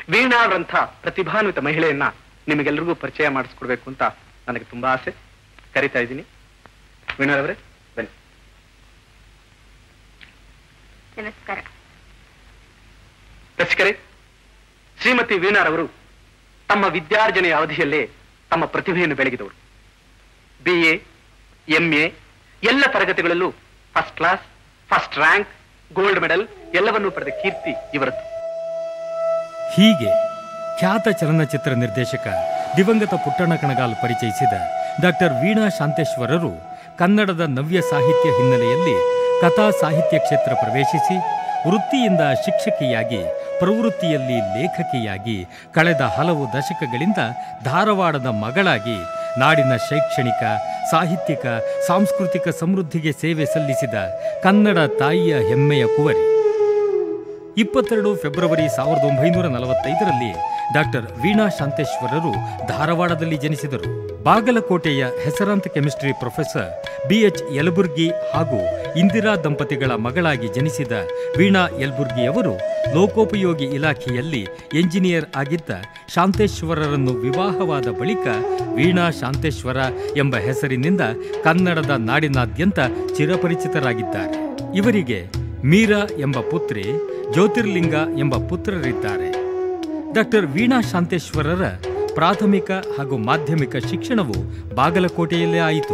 ವೀಣಾಳ್ರಂಥ ಪ್ರತಿಭಾನ್ವಿತ ಮಹಿಳೆಯನ್ನ ನಿಮಗೆಲ್ಲರಿಗೂ ಪರಿಚಯ ಮಾಡಿಸ್ಕೊಡ್ಬೇಕು ಅಂತ ನನಗೆ ತುಂಬಾ ಆಸೆ ಕರಿತಾ ಇದ್ದೀನಿ ವೀಣಾರವರೇ ಬನ್ನಿ ನಮಸ್ಕಾರ ರಸಿಕರೇ ಶ್ರೀಮತಿ ವೀಣಾರವರು ತಮ್ಮ ವಿದ್ಯಾರ್ಜನೆಯ ಅವಧಿಯಲ್ಲೇ ತಮ್ಮ ಪ್ರತಿಭೆಯನ್ನು ಬೆಳಗಿದವರು ಬಿ ಎ ಎಂಎ ಎಲ್ಲ ತರಗತಿಗಳಲ್ಲೂ first class first rank gold medal ಎಲ್ಲವನ್ನೂ ಪಡೆದ ಕೀರ್ತಿ ಇವರದ್ದು ಹೀಗೆ ಖ್ಯಾತ ಚಲನಚಿತ್ರ ನಿರ್ದೇಶಕ ದಿವಂಗತ ಪುಟ್ಟಣ್ಣ ಕಣಗಾಲ್ ಪರಿಚಯಿಸಿದ ಡಾಕ್ಟರ್ ವೀಣಾ ಶಾಂತೇಶ್ವರರು ಕನ್ನಡದ ನವ್ಯ ಸಾಹಿತ್ಯ ಹಿನ್ನೆಲೆಯಲ್ಲಿ ಕಥಾ ಸಾಹಿತ್ಯ ಕ್ಷೇತ್ರ ಪ್ರವೇಶಿಸಿ ವೃತ್ತಿಯಿಂದ ಶಿಕ್ಷಕಿಯಾಗಿ ಪ್ರವೃತ್ತಿಯಲ್ಲಿ ಲೇಖಕಿಯಾಗಿ ಕಳೆದ ಹಲವು ದಶಕಗಳಿಂದ ಧಾರವಾಡದ ಮಗಳಾಗಿ ನಾಡಿನ ಶೈಕ್ಷಣಿಕ ಸಾಹಿತ್ಯಿಕ ಸಾಂಸ್ಕೃತಿಕ ಸಮೃದ್ಧಿಗೆ ಸೇವೆ ಸಲ್ಲಿಸಿದ ಕನ್ನಡ ತಾಯಿಯ ಹೆಮ್ಮೆಯ ಕುವರಿ ಇಪ್ಪತ್ತೆರಡು ಫೆಬ್ರವರಿ ಸಾವಿರದ ಒಂಬೈನೂರ ನಲವತ್ತೈದರಲ್ಲಿ ಡಾಕ್ಟರ್ ವೀಣಾ ಶಾಂತೇಶ್ವರರು ಧಾರವಾಡದಲ್ಲಿ ಜನಿಸಿದರು ಬಾಗಲಕೋಟೆಯ ಹೆಸರಾಂತ ಕೆಮಿಸ್ಟ್ರಿ ಪ್ರೊಫೆಸರ್ ಬಿಎಚ್ ಯಲಬುರ್ಗಿ ಹಾಗೂ ಇಂದಿರಾ ದಂಪತಿಗಳ ಮಗಳಾಗಿ ಜನಿಸಿದ ವೀಣಾ ಯಲಬುರ್ಗಿಯವರು ಲೋಕೋಪಯೋಗಿ ಇಲಾಖೆಯಲ್ಲಿ ಎಂಜಿನಿಯರ್ ಆಗಿದ್ದ ಶಾಂತೇಶ್ವರರನ್ನು ವಿವಾಹವಾದ ಬಳಿಕ ವೀಣಾ ಶಾಂತೇಶ್ವರ ಎಂಬ ಹೆಸರಿನಿಂದ ಕನ್ನಡದ ನಾಡಿನಾದ್ಯಂತ ಚಿರಪರಿಚಿತರಾಗಿದ್ದಾರೆ ಇವರಿಗೆ ಮೀರಾ ಎಂಬ ಪುತ್ರಿ ಜ್ಯೋತಿರ್ಲಿಂಗ ಎಂಬ ಪುತ್ರರಿದ್ದಾರೆ ಡಾಕ್ಟರ್ ವೀಣಾ ಶಾಂತೇಶ್ವರರ ಪ್ರಾಥಮಿಕ ಹಾಗೂ ಮಾಧ್ಯಮಿಕ ಶಿಕ್ಷಣವು ಬಾಗಲಕೋಟೆಯಲ್ಲೇ ಆಯಿತು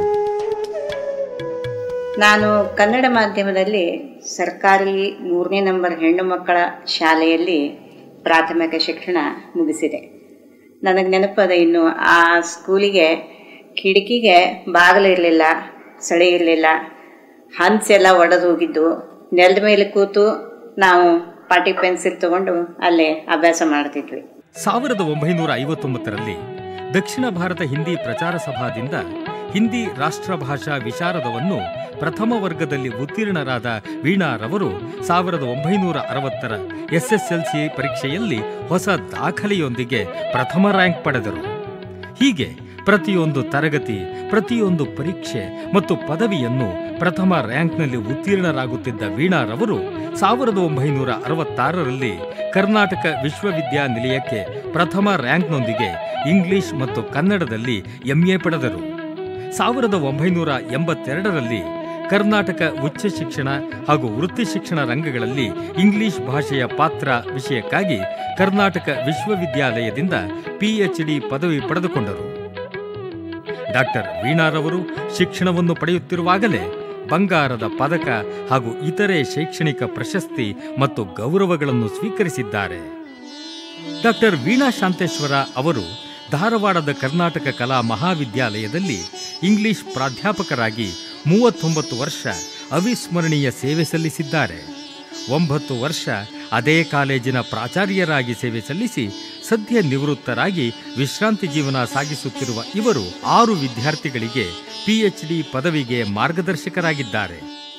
ನಾನು ಕನ್ನಡ ಮಾಧ್ಯಮದಲ್ಲಿ ಸರ್ಕಾರಿ ಮೂರನೇ ನಂಬರ್ ಹೆಣ್ಣು ಮಕ್ಕಳ ಶಾಲೆಯಲ್ಲಿ ಪ್ರಾಥಮಿಕ ಶಿಕ್ಷಣ ಮುಗಿಸಿದೆ ನನಗೆ ನೆನಪದ ಇನ್ನು ಆ ಸ್ಕೂಲಿಗೆ ಕಿಟಕಿಗೆ ಬಾಗಿಲು ಇರಲಿಲ್ಲ ಸಳಿ ಇರಲಿಲ್ಲ ಹಂಚೆಲ್ಲ ಒಡೆದು ಹೋಗಿದ್ದು ನೆಲದ ಮೇಲೆ ಕೂತು ನಾವು ಪಾಟಿ ಪೆನ್ಸಿಲ್ ತಗೊಂಡು ಅಲ್ಲೇ ಅಭ್ಯಾಸ ಮಾಡ್ತಿದ್ವಿ ಸಾವಿರದ ಒಂಬೈನೂರ ಐವತ್ತೊಂಬತ್ತರಲ್ಲಿ ದಕ್ಷಿಣ ಭಾರತ ಹಿಂದಿ ಪ್ರಚಾರ ಸಭಾದಿಂದ ಹಿಂದಿ ರಾಷ್ಟ್ರ ಭಾಷಾ ವಿಶಾರದವನ್ನು ಪ್ರಥಮ ವರ್ಗದಲ್ಲಿ ಉತ್ತೀರ್ಣರಾದ ವೀಣಾರವರು ಸಾವಿರದ ಒಂಬೈನೂರ ಅರವತ್ತರ ಎಸ್ಎಸ್ಎಲ್ಸಿ ಪರೀಕ್ಷೆಯಲ್ಲಿ ಹೊಸ ದಾಖಲೆಯೊಂದಿಗೆ ಪ್ರಥಮ ರ್ಯಾಂಕ್ ಪಡೆದರು ಹೀಗೆ ಪ್ರತಿಯೊಂದು ತರಗತಿ ಪ್ರತಿಯೊಂದು ಪರೀಕ್ಷೆ ಮತ್ತು ಪದವಿಯನ್ನು ಪ್ರಥಮ ರ್ಯಾಂಕ್ನಲ್ಲಿ ಉತ್ತೀರ್ಣರಾಗುತ್ತಿದ್ದ ವೀಣಾರವರು ಸಾವಿರದ ಒಂಬೈನೂರ ಅರವತ್ತಾರರಲ್ಲಿ ಕರ್ನಾಟಕ ವಿಶ್ವವಿದ್ಯಾನಿಲಯಕ್ಕೆ ಪ್ರಥಮ ರ್ಯಾಂಕ್ನೊಂದಿಗೆ ಇಂಗ್ಲಿಷ್ ಮತ್ತು ಕನ್ನಡದಲ್ಲಿ ಎಂಎ ಪಡೆದರು ಸಾವಿರದ ಒಂಬೈನೂರ ಎಂಬತ್ತೆರಡರಲ್ಲಿ ಕರ್ನಾಟಕ ಉಚ್ಚ ಶಿಕ್ಷಣ ಹಾಗೂ ವೃತ್ತಿ ಶಿಕ್ಷಣ ರಂಗಗಳಲ್ಲಿ ಇಂಗ್ಲಿಷ್ ಭಾಷೆಯ ಪಾತ್ರ ವಿಷಯಕ್ಕಾಗಿ ಕರ್ನಾಟಕ ವಿಶ್ವವಿದ್ಯಾಲಯದಿಂದ ಪಿಎಚ್ಡಿ ಪದವಿ ಪಡೆದುಕೊಂಡರು ಡಾಕ್ಟರ್ ವೀಣಾರವರು ಶಿಕ್ಷಣವನ್ನು ಪಡೆಯುತ್ತಿರುವಾಗಲೇ ಬಂಗಾರದ ಪದಕ ಹಾಗೂ ಇತರೆ ಶೈಕ್ಷಣಿಕ ಪ್ರಶಸ್ತಿ ಮತ್ತು ಗೌರವಗಳನ್ನು ಸ್ವೀಕರಿಸಿದ್ದಾರೆ ಡಾಕ್ಟರ್ ವೀಣಾ ಶಾಂತೇಶ್ವರ ಅವರು ಧಾರವಾಡದ ಕರ್ನಾಟಕ ಕಲಾ ಮಹಾವಿದ್ಯಾಲಯದಲ್ಲಿ ಇಂಗ್ಲಿಷ್ ಪ್ರಾಧ್ಯಾಪಕರಾಗಿ ಮೂವತ್ತೊಂಬತ್ತು ವರ್ಷ ಅವಿಸ್ಮರಣೀಯ ಸೇವೆ ಸಲ್ಲಿಸಿದ್ದಾರೆ ಒಂಬತ್ತು ವರ್ಷ ಅದೇ ಕಾಲೇಜಿನ ಪ್ರಾಚಾರ್ಯರಾಗಿ ಸೇವೆ ಸಲ್ಲಿಸಿ ಸದ್ಯ ನಿವೃತ್ತರಾಗಿ ವಿಶ್ರಾಂತಿ ಜೀವನ ಸಾಗಿಸುತ್ತಿರುವ ಇವರು ಆರು ವಿದ್ಯಾರ್ಥಿಗಳಿಗೆ ಪಿಎಚ್ಡಿ ಪದವಿಗೆ ಮಾರ್ಗದರ್ಶಕರಾಗಿದ್ದಾರೆ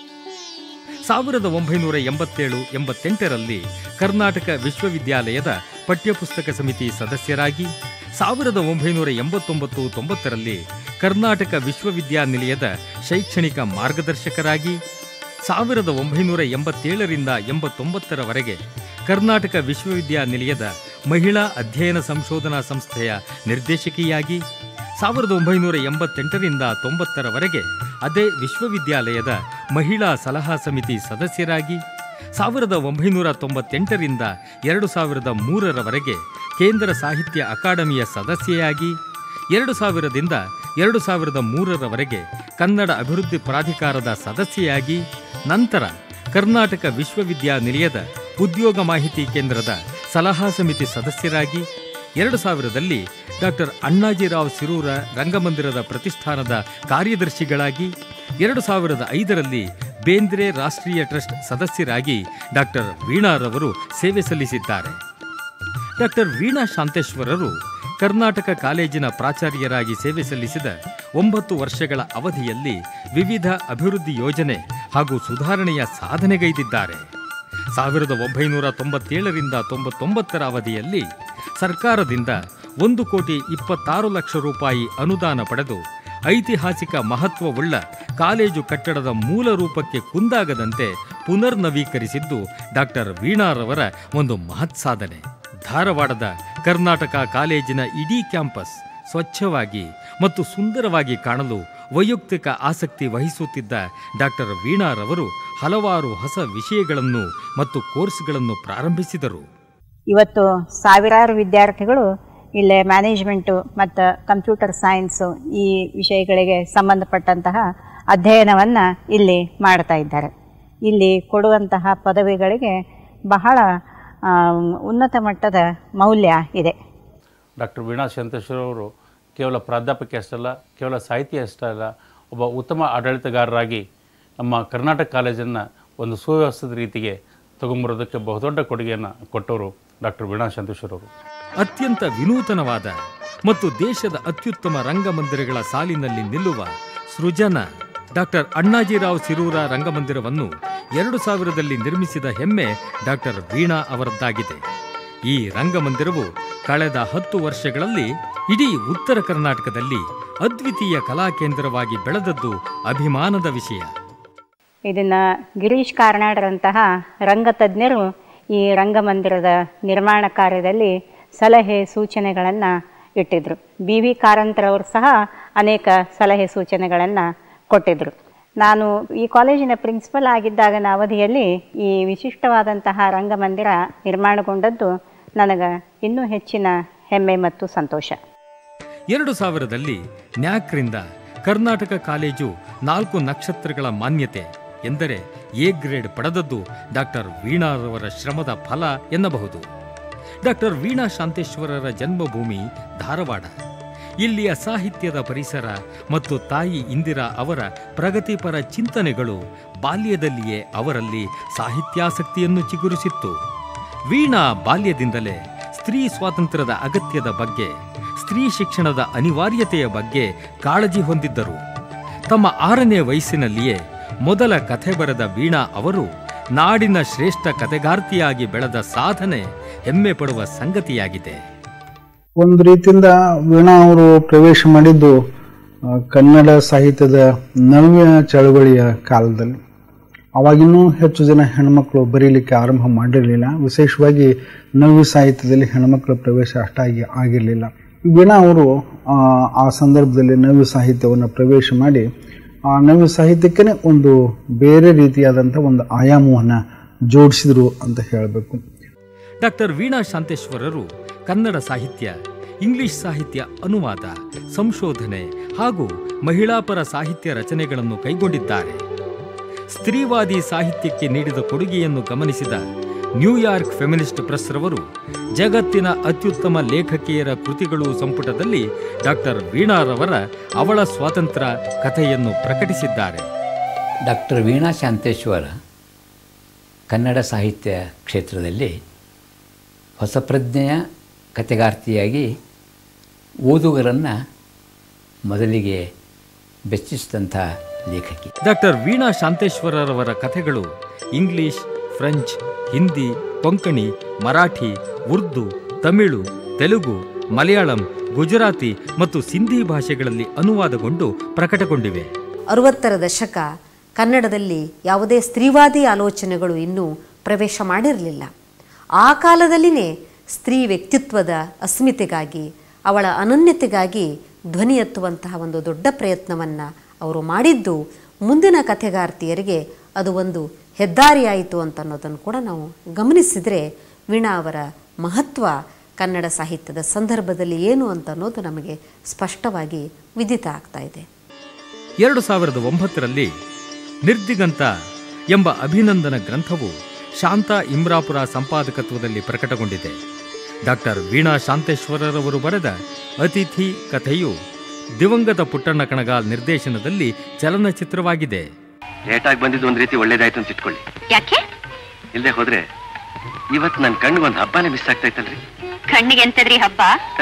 ಸಾವಿರದ ಒಂಬೈನೂರ ಎಂಬತ್ತೇಳು ಎಂಬತ್ತೆಂಟರಲ್ಲಿ ಕರ್ನಾಟಕ ವಿಶ್ವವಿದ್ಯಾಲಯದ ಪಠ್ಯಪುಸ್ತಕ ಸಮಿತಿ ಸದಸ್ಯರಾಗಿ ಸಾವಿರದ ಒಂಬೈನೂರ ಎಂಬತ್ತೊಂಬತ್ತು ತೊಂಬತ್ತರಲ್ಲಿ ಕರ್ನಾಟಕ ವಿಶ್ವವಿದ್ಯಾನಿಲಯದ ಶೈಕ್ಷಣಿಕ ಮಾರ್ಗದರ್ಶಕರಾಗಿ ಸಾವಿರದ ಒಂಬೈನೂರ ಎಂಬತ್ತೇಳರಿಂದ ಎಂಬತ್ತೊಂಬತ್ತರವರೆಗೆ ಕರ್ನಾಟಕ ವಿಶ್ವವಿದ್ಯಾನಿಲಯದ ಮಹಿಳಾ ಅಧ್ಯಯನ ಸಂಶೋಧನಾ ಸಂಸ್ಥೆಯ ನಿರ್ದೇಶಕಿಯಾಗಿ ಸಾವಿರದ ಒಂಬೈನೂರ ಎಂಬತ್ತೆಂಟರಿಂದ ತೊಂಬತ್ತರವರೆಗೆ ಅದೇ ವಿಶ್ವವಿದ್ಯಾಲಯದ ಮಹಿಳಾ ಸಲಹಾ ಸಮಿತಿ ಸದಸ್ಯರಾಗಿ ಸಾವಿರದ ಒಂಬೈನೂರ ತೊಂಬತ್ತೆಂಟರಿಂದ ಎರಡು ಸಾವಿರದ ಮೂರರವರೆಗೆ ಕೇಂದ್ರ ಸಾಹಿತ್ಯ ಅಕಾಡೆಮಿಯ ಸದಸ್ಯೆಯಾಗಿ ಎರಡು ಸಾವಿರದಿಂದ ಎರಡು ಸಾವಿರದ ಮೂರರವರೆಗೆ ಕನ್ನಡ ಅಭಿವೃದ್ಧಿ ಪ್ರಾಧಿಕಾರದ ಸದಸ್ಯೆಯಾಗಿ ನಂತರ ಕರ್ನಾಟಕ ವಿಶ್ವವಿದ್ಯಾನಿಲಯದ ಉದ್ಯೋಗ ಮಾಹಿತಿ ಕೇಂದ್ರದ ಸಲಹಾ ಸಮಿತಿ ಸದಸ್ಯರಾಗಿ ಎರಡು ಸಾವಿರದಲ್ಲಿ ಡಾಕ್ಟರ್ ಅಣ್ಣಾಜಿರಾವ್ ಸಿರೂರ ರಂಗಮಂದಿರದ ಪ್ರತಿಷ್ಠಾನದ ಕಾರ್ಯದರ್ಶಿಗಳಾಗಿ ಎರಡು ಸಾವಿರದ ಐದರಲ್ಲಿ ಬೇಂದ್ರೆ ರಾಷ್ಟ್ರೀಯ ಟ್ರಸ್ಟ್ ಸದಸ್ಯರಾಗಿ ಡಾಕ್ಟರ್ ವೀಣಾರವರು ಸೇವೆ ಸಲ್ಲಿಸಿದ್ದಾರೆ ಡಾಕ್ಟರ್ ವೀಣಾ ಶಾಂತೇಶ್ವರರು ಕರ್ನಾಟಕ ಕಾಲೇಜಿನ ಪ್ರಾಚಾರ್ಯರಾಗಿ ಸೇವೆ ಸಲ್ಲಿಸಿದ ಒಂಬತ್ತು ವರ್ಷಗಳ ಅವಧಿಯಲ್ಲಿ ವಿವಿಧ ಅಭಿವೃದ್ಧಿ ಯೋಜನೆ ಹಾಗೂ ಸುಧಾರಣೆಯ ಸಾಧನೆಗೈದಿದ್ದಾರೆ ಸಾವಿರದ ಒಂಬೈನೂರ ತೊಂಬತ್ತೇಳರಿಂದ ತೊಂಬತ್ತೊಂಬತ್ತರ ಅವಧಿಯಲ್ಲಿ ಸರ್ಕಾರದಿಂದ ಒಂದು ಕೋಟಿ ಇಪ್ಪತ್ತಾರು ಲಕ್ಷ ರೂಪಾಯಿ ಅನುದಾನ ಪಡೆದು ಐತಿಹಾಸಿಕ ಮಹತ್ವವುಳ್ಳ ಕಾಲೇಜು ಕಟ್ಟಡದ ಮೂಲ ರೂಪಕ್ಕೆ ಕುಂದಾಗದಂತೆ ಪುನರ್ ನವೀಕರಿಸಿದ್ದು ಡಾಕ್ಟರ್ ವೀಣಾರವರ ಒಂದು ಮಹತ್ ಸಾಧನೆ ಧಾರವಾಡದ ಕರ್ನಾಟಕ ಕಾಲೇಜಿನ ಇಡೀ ಕ್ಯಾಂಪಸ್ ಸ್ವಚ್ಛವಾಗಿ ಮತ್ತು ಸುಂದರವಾಗಿ ಕಾಣಲು ವೈಯಕ್ತಿಕ ಆಸಕ್ತಿ ವಹಿಸುತ್ತಿದ್ದ ಡಾಕ್ಟರ್ ವೀಣಾರವರು ಹಲವಾರು ಹೊಸ ವಿಷಯಗಳನ್ನು ಮತ್ತು ಕೋರ್ಸ್ಗಳನ್ನು ಪ್ರಾರಂಭಿಸಿದರು ಇವತ್ತು ಸಾವಿರಾರು ವಿದ್ಯಾರ್ಥಿಗಳು ಇಲ್ಲೇ ಮ್ಯಾನೇಜ್ಮೆಂಟು ಮತ್ತು ಕಂಪ್ಯೂಟರ್ ಸೈನ್ಸು ಈ ವಿಷಯಗಳಿಗೆ ಸಂಬಂಧಪಟ್ಟಂತಹ ಅಧ್ಯಯನವನ್ನು ಇಲ್ಲಿ ಮಾಡ್ತಾ ಇದ್ದಾರೆ ಇಲ್ಲಿ ಕೊಡುವಂತಹ ಪದವಿಗಳಿಗೆ ಬಹಳ ಆ, ಉನ್ನತ ಮಟ್ಟದ ಮೌಲ್ಯ ಇದೆ ಡಾಕ್ಟರ್ ವೀಣಾ ಸಂತೇಶ್ವರ ಅವರು ಕೇವಲ ಪ್ರಾಧ್ಯಾಪಕಿ ಅಷ್ಟಲ್ಲ ಕೇವಲ ಸಾಹಿತಿ ಅಷ್ಟೇ ಅಲ್ಲ ಒಬ್ಬ ಉತ್ತಮ ಆಡಳಿತಗಾರರಾಗಿ ನಮ್ಮ ಕರ್ನಾಟಕ ಕಾಲೇಜನ್ನು ಒಂದು ಸುವ್ಯವಸ್ಥಿತ ರೀತಿಗೆ ತಗೊಂಬರೋದಕ್ಕೆ ಬಹುದೊಡ್ಡ ಕೊಡುಗೆಯನ್ನು ಕೊಟ್ಟವರು ಡಾಕ್ಟರ್ ವೀಣಾ ಸಂತೇಶ್ವರ ಅವರು ಅತ್ಯಂತ ವಿನೂತನವಾದ ಮತ್ತು ದೇಶದ ಅತ್ಯುತ್ತಮ ರಂಗಮಂದಿರಗಳ ಸಾಲಿನಲ್ಲಿ ನಿಲ್ಲುವ ಸೃಜನ ಡಾಕ್ಟರ್ ಅಣ್ಣಾಜಿರಾವ್ ಸಿರೂರ ರಂಗಮಂದಿರವನ್ನು ಎರಡು ಸಾವಿರದಲ್ಲಿ ನಿರ್ಮಿಸಿದ ಹೆಮ್ಮೆ ಡಾಕ್ಟರ್ ವೀಣಾ ಅವರದ್ದಾಗಿದೆ ಈ ರಂಗಮಂದಿರವು ಕಳೆದ ಹತ್ತು ವರ್ಷಗಳಲ್ಲಿ ಇಡೀ ಉತ್ತರ ಕರ್ನಾಟಕದಲ್ಲಿ ಅದ್ವಿತೀಯ ಕಲಾ ಕೇಂದ್ರವಾಗಿ ಬೆಳೆದದ್ದು ಅಭಿಮಾನದ ವಿಷಯ ಇದನ್ನು ಗಿರೀಶ್ ಕಾರ್ನಾಡರಂತಹ ರಂಗತಜ್ಞರು ಈ ರಂಗಮಂದಿರದ ನಿರ್ಮಾಣ ಕಾರ್ಯದಲ್ಲಿ ಸಲಹೆ ಸೂಚನೆಗಳನ್ನು ಇಟ್ಟಿದ್ರು ಬಿ ವಿ ಕಾರಂತರವರು ಸಹ ಅನೇಕ ಸಲಹೆ ಸೂಚನೆಗಳನ್ನು ಕೊಟ್ಟಿದ್ದರು ನಾನು ಈ ಕಾಲೇಜಿನ ಪ್ರಿನ್ಸಿಪಲ್ ಆಗಿದ್ದಾಗನ ಅವಧಿಯಲ್ಲಿ ಈ ವಿಶಿಷ್ಟವಾದಂತಹ ರಂಗಮಂದಿರ ನಿರ್ಮಾಣಗೊಂಡದ್ದು ನನಗೆ ಇನ್ನೂ ಹೆಚ್ಚಿನ ಹೆಮ್ಮೆ ಮತ್ತು ಸಂತೋಷ ಎರಡು ಸಾವಿರದಲ್ಲಿ ನ್ಯಾಕ್ರಿಂದ ಕರ್ನಾಟಕ ಕಾಲೇಜು ನಾಲ್ಕು ನಕ್ಷತ್ರಗಳ ಮಾನ್ಯತೆ ಎಂದರೆ ಎ ಗ್ರೇಡ್ ಪಡೆದದ್ದು ಡಾಕ್ಟರ್ ವೀಣಾರವರ ಶ್ರಮದ ಫಲ ಎನ್ನಬಹುದು ಡಾಕ್ಟರ್ ವೀಣಾ ಶಾಂತೇಶ್ವರರ ಜನ್ಮಭೂಮಿ ಧಾರವಾಡ ಇಲ್ಲಿಯ ಸಾಹಿತ್ಯದ ಪರಿಸರ ಮತ್ತು ತಾಯಿ ಇಂದಿರಾ ಅವರ ಪ್ರಗತಿಪರ ಚಿಂತನೆಗಳು ಬಾಲ್ಯದಲ್ಲಿಯೇ ಅವರಲ್ಲಿ ಸಾಹಿತ್ಯಾಸಕ್ತಿಯನ್ನು ಚಿಗುರಿಸಿತ್ತು ವೀಣಾ ಬಾಲ್ಯದಿಂದಲೇ ಸ್ತ್ರೀ ಸ್ವಾತಂತ್ರ್ಯದ ಅಗತ್ಯದ ಬಗ್ಗೆ ಸ್ತ್ರೀ ಶಿಕ್ಷಣದ ಅನಿವಾರ್ಯತೆಯ ಬಗ್ಗೆ ಕಾಳಜಿ ಹೊಂದಿದ್ದರು ತಮ್ಮ ಆರನೇ ವಯಸ್ಸಿನಲ್ಲಿಯೇ ಮೊದಲ ಕಥೆ ಬರೆದ ವೀಣಾ ಅವರು ನಾಡಿನ ಶ್ರೇಷ್ಠ ಕಥೆಗಾರ್ತಿಯಾಗಿ ಬೆಳೆದ ಸಾಧನೆ ಹೆಮ್ಮೆ ಪಡುವ ಸಂಗತಿಯಾಗಿದೆ ಒಂದು ರೀತಿಯಿಂದ ವೀಣಾ ಅವರು ಪ್ರವೇಶ ಮಾಡಿದ್ದು ಆ, ಕನ್ನಡ ಸಾಹಿತ್ಯದ ನವ್ಯ ಚಳವಳಿಯ ಕಾಲದಲ್ಲಿ ಅವಾಗಿನ್ನೂ ಹೆಚ್ಚು ಜನ ಹೆಣ್ಮಕ್ಳು ಬರೀಲಿಕ್ಕೆ ಆರಂಭ ಮಾಡಿರಲಿಲ್ಲ ವಿಶೇಷವಾಗಿ ನವ್ಯ ಸಾಹಿತ್ಯದಲ್ಲಿ ಹೆಣ್ಮಕ್ಳ ಪ್ರವೇಶ ಅಷ್ಟಾಗಿ ಆಗಿರಲಿಲ್ಲ ವೀಣಾ ಅವರು ಆ, ಆ ಸಂದರ್ಭದಲ್ಲಿ ನವ್ಯ ಸಾಹಿತ್ಯವನ್ನು ಪ್ರವೇಶ ಮಾಡಿ ಆ ನವ್ಯ ಸಾಹಿತ್ಯಕ್ಕೇ ಒಂದು ಬೇರೆ ರೀತಿಯಾದಂಥ ಒಂದು ಆಯಾಮವನ್ನು ಜೋಡಿಸಿದ್ರು ಅಂತ ಹೇಳಬೇಕು ಡಾಕ್ಟರ್ ವೀಣಾ ಶಾಂತೇಶ್ವರರು ಕನ್ನಡ ಸಾಹಿತ್ಯ ಇಂಗ್ಲಿಷ್ ಸಾಹಿತ್ಯ ಅನುವಾದ ಸಂಶೋಧನೆ ಹಾಗೂ ಮಹಿಳಾಪರ ಸಾಹಿತ್ಯ ರಚನೆಗಳನ್ನು ಕೈಗೊಂಡಿದ್ದಾರೆ ಸ್ತ್ರೀವಾದಿ ಸಾಹಿತ್ಯಕ್ಕೆ ನೀಡಿದ ಕೊಡುಗೆಯನ್ನು ಗಮನಿಸಿದ ನ್ಯೂಯಾರ್ಕ್ ಫೆಮಿನಿಸ್ಟ್ ಪ್ರೆಸ್ ರವರು ಜಗತ್ತಿನ ಅತ್ಯುತ್ತಮ ಲೇಖಕಿಯರ ಕೃತಿಗಳು ಸಂಪುಟದಲ್ಲಿ ಡಾಕ್ಟರ್ ವೀಣಾರವರ ಅವಳ ಸ್ವಾತಂತ್ರ್ಯ ಕಥೆಯನ್ನು ಪ್ರಕಟಿಸಿದ್ದಾರೆ ಡಾಕ್ಟರ್ ವೀಣಾ ಶಾಂತೇಶ್ವರ ಕನ್ನಡ ಸಾಹಿತ್ಯ ಕ್ಷೇತ್ರದಲ್ಲಿ ಹೊಸ ಪ್ರಜ್ಞೆಯ ಕಥೆಗಾರ್ತಿಯಾಗಿ ಓದುಗರನ್ನು ಮೊದಲಿಗೆ ಬೆಚ್ಚಿಸಿದಂಥ ಲೇಖಕಿ ಡಾಕ್ಟರ್ ವೀಣಾ ಶಾಂತೇಶ್ವರರವರ ಕಥೆಗಳು ಇಂಗ್ಲಿಷ್ ಫ್ರೆಂಚ್ ಹಿಂದಿ ಕೊಂಕಣಿ ಮರಾಠಿ ಉರ್ದು ತಮಿಳು ತೆಲುಗು ಮಲಯಾಳಂ ಗುಜರಾತಿ ಮತ್ತು ಸಿಂಧಿ ಭಾಷೆಗಳಲ್ಲಿ ಅನುವಾದಗೊಂಡು ಪ್ರಕಟಗೊಂಡಿವೆ ಅರುವತ್ತರ ದಶಕ ಕನ್ನಡದಲ್ಲಿ ಯಾವುದೇ ಸ್ತ್ರೀವಾದಿ ಆಲೋಚನೆಗಳು ಇನ್ನೂ ಪ್ರವೇಶ ಮಾಡಿರಲಿಲ್ಲ ಆ ಕಾಲದಲ್ಲಿನೇ ಸ್ತ್ರೀ ವ್ಯಕ್ತಿತ್ವದ ಅಸ್ಮಿತೆಗಾಗಿ ಅವಳ ಅನನ್ಯತೆಗಾಗಿ ಧ್ವನಿ ಎತ್ತುವಂತಹ ಒಂದು ದೊಡ್ಡ ಪ್ರಯತ್ನವನ್ನು ಅವರು ಮಾಡಿದ್ದು ಮುಂದಿನ ಕಥೆಗಾರ್ತಿಯರಿಗೆ ಅದು ಒಂದು ಹೆದ್ದಾರಿಯಾಯಿತು ಅಂತ ಅನ್ನೋದನ್ನು ಕೂಡ ನಾವು ಗಮನಿಸಿದರೆ ವೀಣಾ ಅವರ ಮಹತ್ವ ಕನ್ನಡ ಸಾಹಿತ್ಯದ ಸಂದರ್ಭದಲ್ಲಿ ಏನು ಅಂತ ಅನ್ನೋದು ನಮಗೆ ಸ್ಪಷ್ಟವಾಗಿ ವಿದಿತ ಆಗ್ತಾ ಇದೆ ಎರಡು ಸಾವಿರದ ಒಂಬತ್ತರಲ್ಲಿ ನಿರ್ದಿಗಂತ ಎಂಬ ಅಭಿನಂದನ ಗ್ರಂಥವು ಶಾಂತಾ ಇಮ್ರಾಪುರ ಸಂಪಾದಕತ್ವದಲ್ಲಿ ಪ್ರಕಟಗೊಂಡಿದೆ ಡಾಕ್ಟರ್ ವೀಣಾ ಶಾಂತೇಶ್ವರರವರು ಬರೆದ ಅತಿಥಿ ಕಥೆಯು ದಿವಂಗತ ಪುಟ್ಟಣ್ಣ ಕಣಗಾಲ್ ನಿರ್ದೇಶನದಲ್ಲಿ ಚಲನಚಿತ್ರವಾಗಿದೆ ಲೇಟಾಗಿ ಬಂದಿದ್ದು ಒಂದ್ ರೀತಿ ಒಳ್ಳೇದಾಯ್ತು ಅಂತ ಇಟ್ಕೊಳ್ಳಿ ಯಾಕೆ ಇಲ್ಲದೆ ಹೋದ್ರೆ ಇವತ್ತು ನನ್ನ ಕಣ್ಣಿಗೆ ಒಂದು ಹಬ್ಬನೇ ಮಿಸ್ ಆಗ್ತಾ ಇತ್ತಲ್ರಿ ಕಣ್ಣಿಗೆ ಎಂತದ್ರಿ ಹಬ್ಬ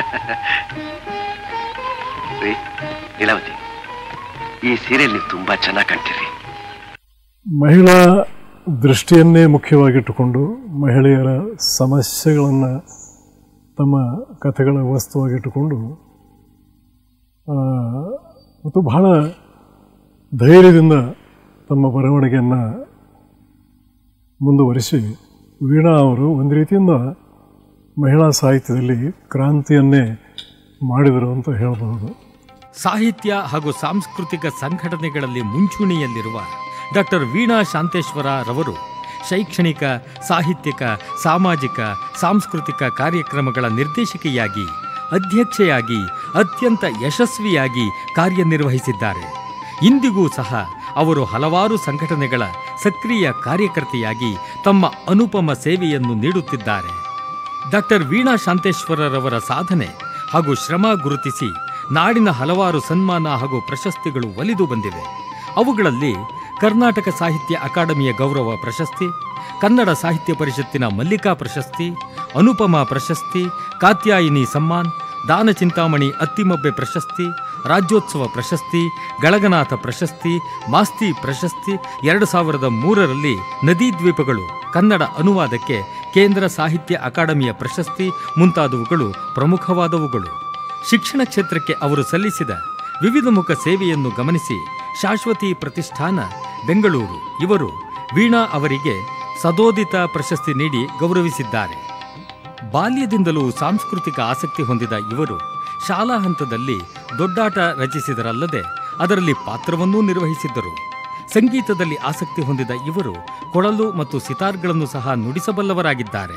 ರೀ ಲೀಲಾವತಿ ಈ ಸೀರಿಯಲ್ ನೀವು ತುಂಬಾ ಚೆನ್ನಾಗಿ ಕಾಣ್ತೀರಿ ಮಹಿಳಾ ದೃಷ್ಟಿಯನ್ನೇ ಮುಖ್ಯವಾಗಿಟ್ಟುಕೊಂಡು ಮಹಿಳೆಯರ ಸಮಸ್ಯೆಗಳನ್ನು ತಮ್ಮ ಕಥೆಗಳ ವಸ್ತುವಾಗಿಟ್ಟುಕೊಂಡು ಆ, ಮತ್ತು ಬಹಳ ಧೈರ್ಯದಿಂದ ತಮ್ಮ ಬರವಣಿಗೆಯನ್ನು ಮುಂದುವರಿಸಿ ವೀಣಾ ಅವರು ಒಂದು ರೀತಿಯಿಂದ ಮಹಿಳಾ ಸಾಹಿತ್ಯದಲ್ಲಿ ಕ್ರಾಂತಿಯನ್ನೇ ಮಾಡಿದರು ಅಂತ ಹೇಳಬಹುದು ಸಾಹಿತ್ಯ ಹಾಗೂ ಸಾಂಸ್ಕೃತಿಕ ಸಂಘಟನೆಗಳಲ್ಲಿ ಮುಂಚೂಣಿಯಲ್ಲಿರುವ ಡಾಕ್ಟರ್ ವೀಣಾ ಶಾಂತೇಶ್ವರ ರವರು ಶೈಕ್ಷಣಿಕ ಸಾಹಿತ್ಯಿಕ ಸಾಮಾಜಿಕ ಸಾಂಸ್ಕೃತಿಕ ಕಾರ್ಯಕ್ರಮಗಳ ನಿರ್ದೇಶಕಿಯಾಗಿ ಅಧ್ಯಕ್ಷೆಯಾಗಿ ಅತ್ಯಂತ ಯಶಸ್ವಿಯಾಗಿ ಕಾರ್ಯನಿರ್ವಹಿಸಿದ್ದಾರೆ ಇಂದಿಗೂ ಸಹ ಅವರು ಹಲವಾರು ಸಂಘಟನೆಗಳ ಸಕ್ರಿಯ ಕಾರ್ಯಕರ್ತೆಯಾಗಿ ತಮ್ಮ ಅನುಪಮ ಸೇವೆಯನ್ನು ನೀಡುತ್ತಿದ್ದಾರೆ ಡಾಕ್ಟರ್ ವೀಣಾ ಶಾಂತೇಶ್ವರರವರ ಸಾಧನೆ ಹಾಗೂ ಶ್ರಮ ಗುರುತಿಸಿ ನಾಡಿನ ಹಲವಾರು ಸನ್ಮಾನ ಹಾಗೂ ಪ್ರಶಸ್ತಿಗಳು ಒಲಿದು ಬಂದಿವೆ ಅವುಗಳಲ್ಲಿ ಕರ್ನಾಟಕ ಸಾಹಿತ್ಯ ಅಕಾಡೆಮಿಯ ಗೌರವ ಪ್ರಶಸ್ತಿ ಕನ್ನಡ ಸಾಹಿತ್ಯ ಪರಿಷತ್ತಿನ ಮಲ್ಲಿಕಾ ಪ್ರಶಸ್ತಿ ಅನುಪಮ ಪ್ರಶಸ್ತಿ ಕಾತ್ಯಾಯಿನಿ ಸಮ್ಮಾನ್ ದಾನ ಚಿಂತಾಮಣಿ ಅತ್ತಿಮಬ್ಬೆ ಪ್ರಶಸ್ತಿ ರಾಜ್ಯೋತ್ಸವ ಪ್ರಶಸ್ತಿ ಗಳಗನಾಥ ಪ್ರಶಸ್ತಿ ಮಾಸ್ತಿ ಪ್ರಶಸ್ತಿ ಎರಡು ಸಾವಿರದ ಮೂರರಲ್ಲಿ ನದಿ ದ್ವೀಪಗಳು ಕನ್ನಡ ಅನುವಾದಕ್ಕೆ ಕೇಂದ್ರ ಸಾಹಿತ್ಯ ಅಕಾಡೆಮಿಯ ಪ್ರಶಸ್ತಿ ಮುಂತಾದವುಗಳು ಪ್ರಮುಖವಾದವುಗಳು ಶಿಕ್ಷಣ ಕ್ಷೇತ್ರಕ್ಕೆ ಅವರು ಸಲ್ಲಿಸಿದ ವಿವಿಧ ಮುಖ ಸೇವೆಯನ್ನು ಗಮನಿಸಿ ಶಾಶ್ವತಿ ಪ್ರತಿಷ್ಠಾನ ಬೆಂಗಳೂರು ಇವರು ವೀಣಾ ಅವರಿಗೆ ಸದೋದಿತ ಪ್ರಶಸ್ತಿ ನೀಡಿ ಗೌರವಿಸಿದ್ದಾರೆ ಬಾಲ್ಯದಿಂದಲೂ ಸಾಂಸ್ಕೃತಿಕ ಆಸಕ್ತಿ ಹೊಂದಿದ ಇವರು ಶಾಲಾ ಹಂತದಲ್ಲಿ ದೊಡ್ಡಾಟ ರಚಿಸಿದರಲ್ಲದೆ ಅದರಲ್ಲಿ ಪಾತ್ರವನ್ನೂ ನಿರ್ವಹಿಸಿದ್ದರು ಸಂಗೀತದಲ್ಲಿ ಆಸಕ್ತಿ ಹೊಂದಿದ ಇವರು ಕೊಳಲು ಮತ್ತು ಸಿತಾರ್ಗಳನ್ನು ಸಹ ನುಡಿಸಬಲ್ಲವರಾಗಿದ್ದಾರೆ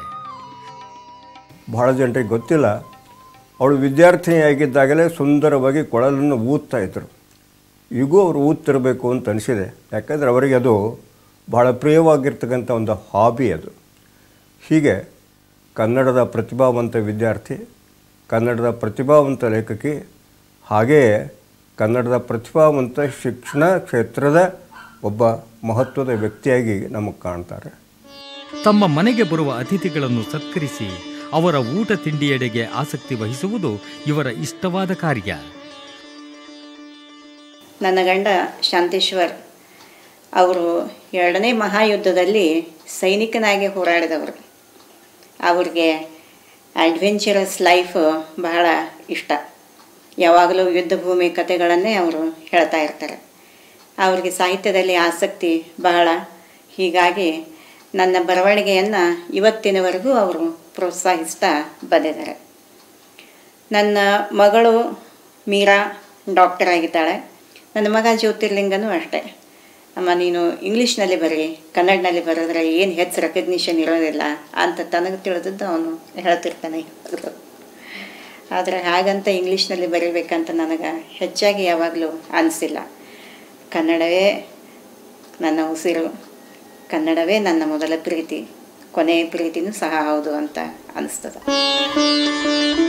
ಬಹಳ ಜನರಿಗೆ ಗೊತ್ತಿಲ್ಲ ಅವಳು ವಿದ್ಯಾರ್ಥಿನಿಯಾಗಿದ್ದಾಗಲೇ ಸುಂದರವಾಗಿ ಕೊಳಲನ್ನು ಊದ್ತಾ ಇದ್ದರು ಈಗೂ ಅವರು ಊದ್ತಿರಬೇಕು ಅಂತ ಅನಿಸಿದೆ ಯಾಕಂದರೆ ಅವರಿಗೆ ಅದು ಬಹಳ ಪ್ರಿಯವಾಗಿರ್ತಕ್ಕಂಥ ಒಂದು ಹಾಬಿ ಅದು ಹೀಗೆ ಕನ್ನಡದ ಪ್ರತಿಭಾವಂತ ವಿದ್ಯಾರ್ಥಿ ಕನ್ನಡದ ಪ್ರತಿಭಾವಂತ ಲೇಖಕಿ ಹಾಗೆಯೇ ಕನ್ನಡದ ಪ್ರತಿಭಾವಂತ ಶಿಕ್ಷಣ ಕ್ಷೇತ್ರದ ಒಬ್ಬ ಮಹತ್ವದ ವ್ಯಕ್ತಿಯಾಗಿ ನಮಗೆ ಕಾಣ್ತಾರೆ ತಮ್ಮ ಮನೆಗೆ ಬರುವ ಅತಿಥಿಗಳನ್ನು ಸತ್ಕರಿಸಿ ಅವರ ಊಟ ತಿಂಡಿಯೆಡೆಗೆ ಆಸಕ್ತಿ ವಹಿಸುವುದು ಇವರ ಇಷ್ಟವಾದ ಕಾರ್ಯ ನನ್ನ ಗಂಡ ಶಾಂತೇಶ್ವರ್ ಅವರು ಎರಡನೇ ಮಹಾಯುದ್ಧದಲ್ಲಿ ಸೈನಿಕನಾಗಿ ಹೋರಾಡಿದವರು ಅವ್ರಿಗೆ ಅಡ್ವೆಂಚರಸ್ ಲೈಫ್ ಬಹಳ ಇಷ್ಟ ಯಾವಾಗಲೂ ಯುದ್ಧ ಭೂಮಿ ಕಥೆಗಳನ್ನೇ ಅವರು ಹೇಳ್ತಾ ಇರ್ತಾರೆ ಅವರಿಗೆ ಸಾಹಿತ್ಯದಲ್ಲಿ ಆಸಕ್ತಿ ಬಹಳ ಹೀಗಾಗಿ ನನ್ನ ಬರವಣಿಗೆಯನ್ನು ಇವತ್ತಿನವರೆಗೂ ಅವರು ಪ್ರೋತ್ಸಾಹಿಸ್ತಾ ಬಂದಿದ್ದಾರೆ ನನ್ನ ಮಗಳು ಮೀರಾ ಡಾಕ್ಟರ್ ಆಗಿದ್ದಾಳೆ ನನ್ನ ಮಗ ಜ್ಯೋತಿರ್ಲಿಂಗನೂ ಅಷ್ಟೇ ಅಮ್ಮ ನೀನು ಇಂಗ್ಲೀಷ್ನಲ್ಲಿ ಬರೀ ಕನ್ನಡನಲ್ಲಿ ಬರೆದ್ರೆ ಏನು ಹೆಚ್ಚು ರೆಕಗ್ನಿಷನ್ ಇರೋದಿಲ್ಲ ಅಂತ ತನಗೆ ತಿಳಿದದ್ದು ಅವನು ಹೇಳ್ತಿರ್ತಾನೆ ಯಾವಾಗಲೂ ಆದರೆ ಹಾಗಂತ ಇಂಗ್ಲೀಷ್ನಲ್ಲಿ ಬರೀಬೇಕಂತ ನನಗೆ ಹೆಚ್ಚಾಗಿ ಯಾವಾಗಲೂ ಅನಿಸಿಲ್ಲ ಕನ್ನಡವೇ ನನ್ನ ಉಸಿರು ಕನ್ನಡವೇ ನನ್ನ ಮೊದಲ ಪ್ರೀತಿ ಕೊನೆಯ ಪ್ರೀತಿನೂ ಸಹ ಹೌದು ಅಂತ ಅನಿಸ್ತದೆ